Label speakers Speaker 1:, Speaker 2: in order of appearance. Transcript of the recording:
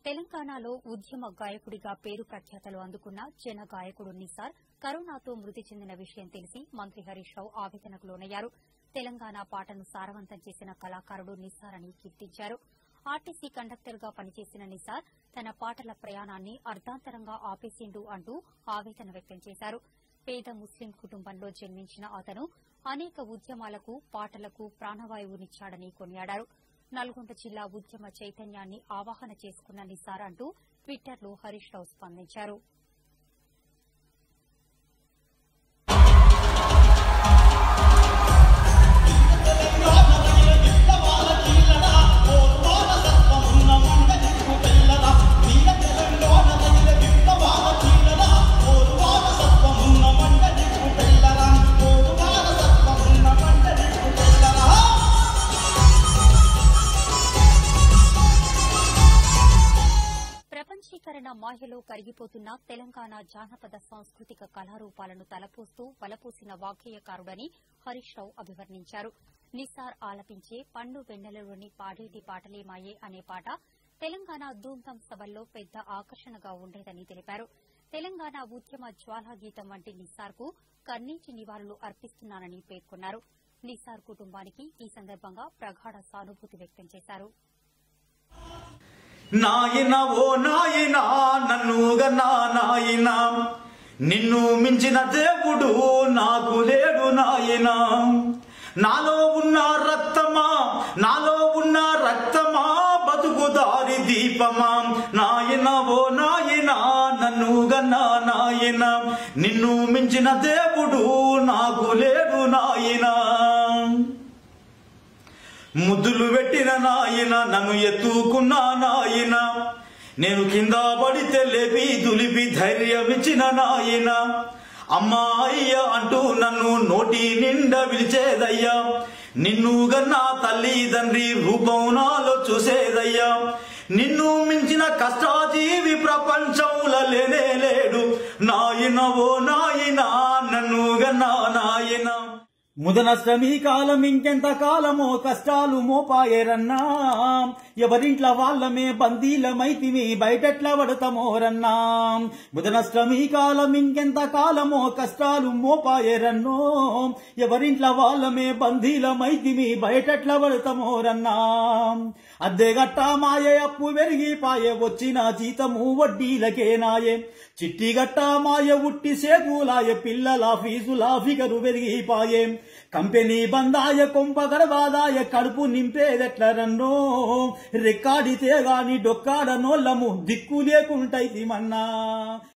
Speaker 1: తెలంగాణలో ఉద్యమ గాయకుడిగా పేరు ప్రఖ్యాతలు అందుకున్న జన గాయకుడు నిసార్ కరోనాతో మృతి చెందిన విషయం తెలిసి మంత్రి హరీష్ రావు ఆవేదనకు లోనయ్యారు తెలంగాణ పాటను సారవంతం చేసిన కళాకారుడు నిసార్ అని కీర్తించారు ఆర్టీసీ కండక్టర్ గా పనిచేసిన నిసార్ తన పాటల ప్రయాణాన్ని అర్ధాంతరంగా ఆపేసిండు అంటూ ఆవేదన వ్యక్తం చేశారు పేద ముస్లిం కుటుంబంలో జన్మించిన అతను అనేక ఉద్యమాలకు పాటలకు ప్రాణవాయువునిచ్చాడని కొనియాడారు నల్గొండ జిల్లా ఉద్యమ చైతన్యాన్ని ఆవాహన చేసుకున్న నిసార్ అంటూ ట్విట్టర్లో హరీష్ రావు స్పందించారు ప్రపంచీకరణ మాయలో కరిగిపోతున్న తెలంగాణ జానపద సాంస్కృతిక కళారూపాలను తలపోస్తూ వలపోసిన వాగ్గేయకారుడని హరీష్ రావు అభివర్ణించారు నిసార్ ఆలపించే పండు వెన్నెలలోని పాడేటి పాటలే మాయే అనే పాట తెలంగాణ ధూమ్ధాం సభల్లో పెద్ద ఆకర్షణగా ఉండేదని తెలిపారు తెలంగాణ ఉద్యమ జ్వాలాగీతం వంటి నిసార్కు కన్నీటి నివాళులు అర్పిస్తున్నానని పేర్కొన్నారు నిసార్ కుటుంబానికి ఈ సందర్భంగా ప్రగాఢ సానుభూతి వ్యక్తం చేశారు
Speaker 2: నాయన ఓ నాయన నన్నుగన్నా నాయన నిన్ను మించిన దేవుడు నాకు లేడు నాయన నాలో ఉన్న రక్తమా నాలో ఉన్న రక్తమా బతుకుదారి దీపమా నాయన ఓ నాయన నన్నుగన్నా నాయన నిన్ను మించిన దేవుడు నాకు లేడు నాయనా ముద్దులు పెట్టిన నాయన నన్ను ఎత్తుకున్న నాయన నేను కింద పడితే లేపి దులిపి ధైర్యమిచ్చిన నాయన అమ్మా అయ్య అంటూ నన్ను నోటి నిండా పిలిచేదయ్యా నిన్ను గన్నా తల్లి తండ్రి రూపం నాలో చూసేదయ్యా నిన్ను మించిన కష్టాజీవి ప్రపంచంలో లేనే లేడు నాయన ఓ నాయన నన్ను గన్నా నాయన ముదనష్టమి కాలం ఇంకెంత కాలమో కష్టాలు మోపాయేరన్నా ఎవరింట్ల వాళ్ళమే బందీలమైతిమి బయటెట్లా పడతామోరన్నా ముదనష్టమి కాలం ఇంకెంత కాలమో కష్టాలు మోపాయేరన్నో ఎవరింట్ల వాళ్ళమే బందీలమైతిమి బయటెట్లా పడతామోరన్నా అద్దెగట్ట మాయే అప్పు పెరిగిపాయే వచ్చిన జీతము వడ్డీలకే నాయే చిట్టి గట్ట మాయ ఉట్టి సేపులాయ పిల్లల ఫీజుల ఫిగరు పెరిగిపాయే కంపెనీ బందాయ కొంప గడవాదాయ కడుపు నింపేదెట్ల రన్నో రెక్కాడితే గాని డొక్కాడనోళ్ళము దిక్కు లేకుంటైతి మన్నా